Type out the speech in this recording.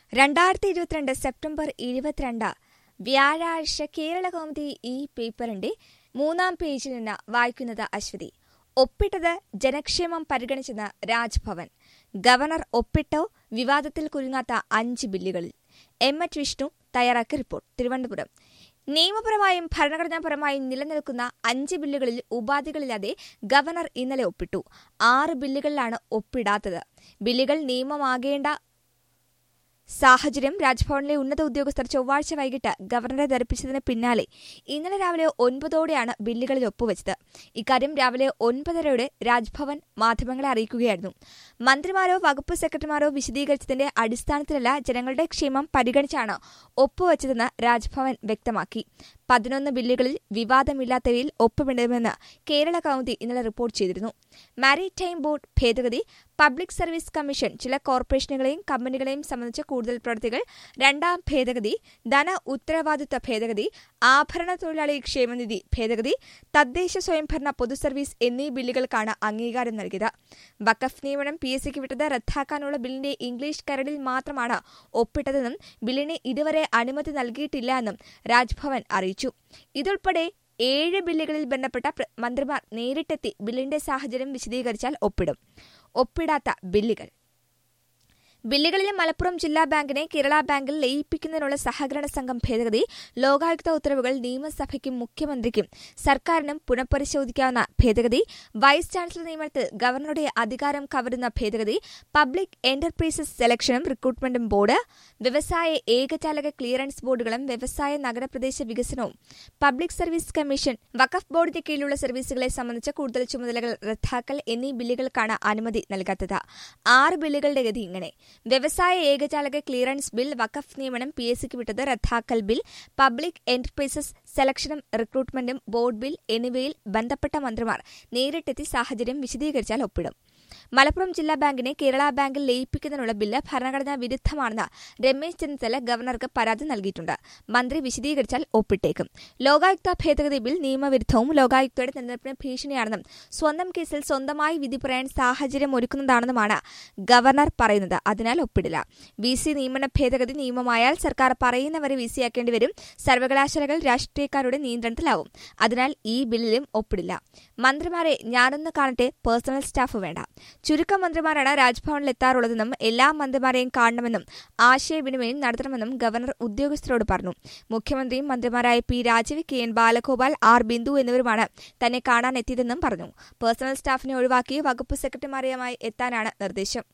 രണ്ടായിരത്തി ഇരുപത്തിരണ്ട് സെപ്റ്റംബർ ഇരുപത്തിരണ്ട് വ്യാഴാഴ്ച കേരള കൗമുദി ഈ പേപ്പറിന്റെ മൂന്നാം പേജിൽ നിന്ന് വായിക്കുന്നത് അശ്വതി ഒപ്പിട്ടത് ജനക്ഷേമം പരിഗണിച്ചെന്ന് രാജ്ഭവൻ ഗവർണർ ഒപ്പിട്ടോ വിവാദത്തിൽ കുരുങ്ങാത്ത അഞ്ച് ബില്ലുകളിൽ എം എച്ച് വിഷ്ണു തയ്യാറാക്കിയ റിപ്പോർട്ട് തിരുവനന്തപുരം നിയമപരമായും ഭരണഘടനാപരമായും നിലനിൽക്കുന്ന അഞ്ച് ബില്ലുകളിൽ ഉപാധികളില്ലാതെ ഗവർണർ ഇന്നലെ ഒപ്പിട്ടു ആറ് ബില്ലുകളിലാണ് ഒപ്പിടാത്തത് ബില്ലുകൾ നിയമമാകേണ്ട സാഹചര്യം രാജ്ഭവനിലെ ഉന്നത ഉദ്യോഗസ്ഥർ ചൊവ്വാഴ്ച വൈകിട്ട് ഗവർണറെ ധരിപ്പിച്ചതിന് പിന്നാലെ ഇന്നലെ രാവിലെ ഒൻപതോടെയാണ് ബില്ലുകളിൽ ഒപ്പുവച്ചത് ഇക്കാര്യം രാവിലെ ഒൻപതരയോടെ രാജ്ഭവൻ മാധ്യമങ്ങളെ അറിയിക്കുകയായിരുന്നു മന്ത്രിമാരോ വകുപ്പ് സെക്രട്ടറിമാരോ വിശദീകരിച്ചതിന്റെ അടിസ്ഥാനത്തിലല്ല ജനങ്ങളുടെ ക്ഷേമം പരിഗണിച്ചാണ് ഒപ്പുവച്ചതെന്ന് രാജ്ഭവൻ വ്യക്തമാക്കി പതിനൊന്ന് ബില്ലുകളിൽ വിവാദമില്ലാത്തവയിൽ ഒപ്പുമിടുമെന്ന് കേരള കൗമുദി ഇന്നലെ റിപ്പോർട്ട് ചെയ്തിരുന്നു മാരിടൈം ബോർഡ് ഭേദഗതി പബ്ലിക് സർവീസ് കമ്മീഷൻ ചില കോർപ്പറേഷനുകളെയും കമ്പനികളെയും സംബന്ധിച്ച കൂടുതൽ പ്രവൃത്തികൾ രണ്ടാം ഭേദഗതി ധന ഉത്തരവാദിത്വ ഭേദഗതി ആഭരണ തൊഴിലാളി ക്ഷേമനിധി ഭേദഗതി തദ്ദേശ സ്വയംഭരണ പൊതുസർവീസ് എന്നീ ബില്ലുകൾക്കാണ് അംഗീകാരം നൽകിയത് വഖഫ് നിയമനം പി എസ് സിക്ക് വിട്ടത് റദ്ദാക്കാനുള്ള ബില്ലിന്റെ ഇംഗ്ലീഷ് കരടിൽ മാത്രമാണ് ഒപ്പിട്ടതെന്നും ബില്ലിന് ഇതുവരെ അനുമതി നൽകിയിട്ടില്ല എന്നും രാജ്ഭവൻ അറിയിച്ചു ഇതുൾപ്പെടെ ഏഴ് ബില്ലുകളിൽ ബന്ധപ്പെട്ട മന്ത്രിമാർ നേരിട്ടെത്തി ബില്ലിന്റെ സാഹചര്യം വിശദീകരിച്ചാൽ ഒപ്പിടും ഒപ്പിടാത്ത ബില്ലുകൾ ബില്ലുകളിലെ മലപ്പുറം ജില്ലാ ബാങ്കിനെ കേരള ബാങ്കിൽ ലയിപ്പിക്കുന്നതിനുള്ള സഹകരണ സംഘം ഭേദഗതി ലോകായുക്ത ഉത്തരവുകൾ നിയമസഭയ്ക്കും മുഖ്യമന്ത്രിക്കും സർക്കാരിനും പുനഃപരിശോധിക്കാവുന്ന ഭേദഗതി വൈസ് ചാൻസലർ നിയമനത്തിൽ ഗവർണറുടെ അധികാരം കവരുന്ന ഭേദഗതി പബ്ലിക് എന്റർപ്രൈസസ് സെലക്ഷനും റിക്രൂട്ട്മെന്റും ബോർഡ് വ്യവസായ ഏകജാലക ക്ലിയറൻസ് ബോർഡുകളും വ്യവസായ നഗരപ്രദേശ വികസനവും പബ്ലിക് സർവീസ് കമ്മീഷൻ വഖഫ് ബോർഡിന്റെ കീഴിലുള്ള സർവീസുകളെ സംബന്ധിച്ച കൂടുതൽ ചുമതലകൾ റദ്ദാക്കൽ എന്നീ ബില്ലുകൾക്കാണ് അനുമതി നൽകാത്തത് ആറ് ബില്ലുകളുടെ ഗതി ഇങ്ങനെ വ്യവസായ ഏകജാലക ക്ലിയറൻസ് ബിൽ വഖഫ് നിയമനം പി എസ് സിക്ക് വിട്ടത് റദ്ദാക്കൽ ബിൽ പബ്ലിക് എന്റർപ്രൈസസ് സെലക്ഷനും റിക്രൂട്ട്മെന്റും ബോർഡ് ബിൽ എന്നിവയിൽ ബന്ധപ്പെട്ട മന്ത്രിമാർ നേരിട്ടെത്തി സാഹചര്യം വിശദീകരിച്ചാൽ ഒപ്പിടും മലപ്പുറം ജില്ലാ ബാങ്കിനെ കേരള ബാങ്കിൽ ലയിപ്പിക്കുന്നതിനുള്ള ബില്ല് ഭരണഘടനാ വിരുദ്ധമാണെന്ന് രമേശ് ചെന്നിത്തല ഗവർണർക്ക് പരാതി നൽകിയിട്ടുണ്ട് മന്ത്രി വിശദീകരിച്ചാൽ ഒപ്പിട്ടേക്കും ലോകായുക്ത ഭേദഗതി ബിൽ നിയമവിരുദ്ധവും ലോകായുക്തയുടെ നിലനിൽപ്പിന് ഭീഷണിയാണെന്നും സ്വന്തം കേസിൽ സ്വന്തമായി വിധി പറയാൻ സാഹചര്യം ഒരുക്കുന്നതാണെന്നുമാണ് ഗവർണർ പറയുന്നത് അതിനാൽ ഒപ്പിടില്ല വി സി നിയമന ഭേദഗതി നിയമമായാൽ സർക്കാർ പറയുന്നവരെ വി സിയാക്കേണ്ടി വരും സർവകലാശാലകൾ രാഷ്ട്രീയക്കാരുടെ നിയന്ത്രണത്തിലാവും അതിനാൽ ഈ ബില്ലിലും ഒപ്പിടില്ല മന്ത്രിമാരെ ഞാനൊന്ന് കാണട്ടെ പേഴ്സണൽ സ്റ്റാഫ് വേണ്ട ചുരുക്കം മന്ത്രിമാരാണ് രാജ്ഭവനിൽ എത്താറുള്ളതെന്നും എല്ലാ മന്ത്രിമാരെയും കാണണമെന്നും ആശയവിനിമയം നടത്തണമെന്നും ഗവർണർ ഉദ്യോഗസ്ഥരോട് പറഞ്ഞു മുഖ്യമന്ത്രിയും മന്ത്രിമാരായ P Rajeev K N Balagopal R Bindu എന്നിവരുമാണ് തന്നെ കാണാൻ എത്തിയതെന്നും പറഞ്ഞു പേഴ്സണൽ സ്റ്റാഫിനെ ഒഴിവാക്കി വകുപ്പ് സെക്രട്ടറിമാരെയുമായി എത്താനാണ് നിർദ്ദേശം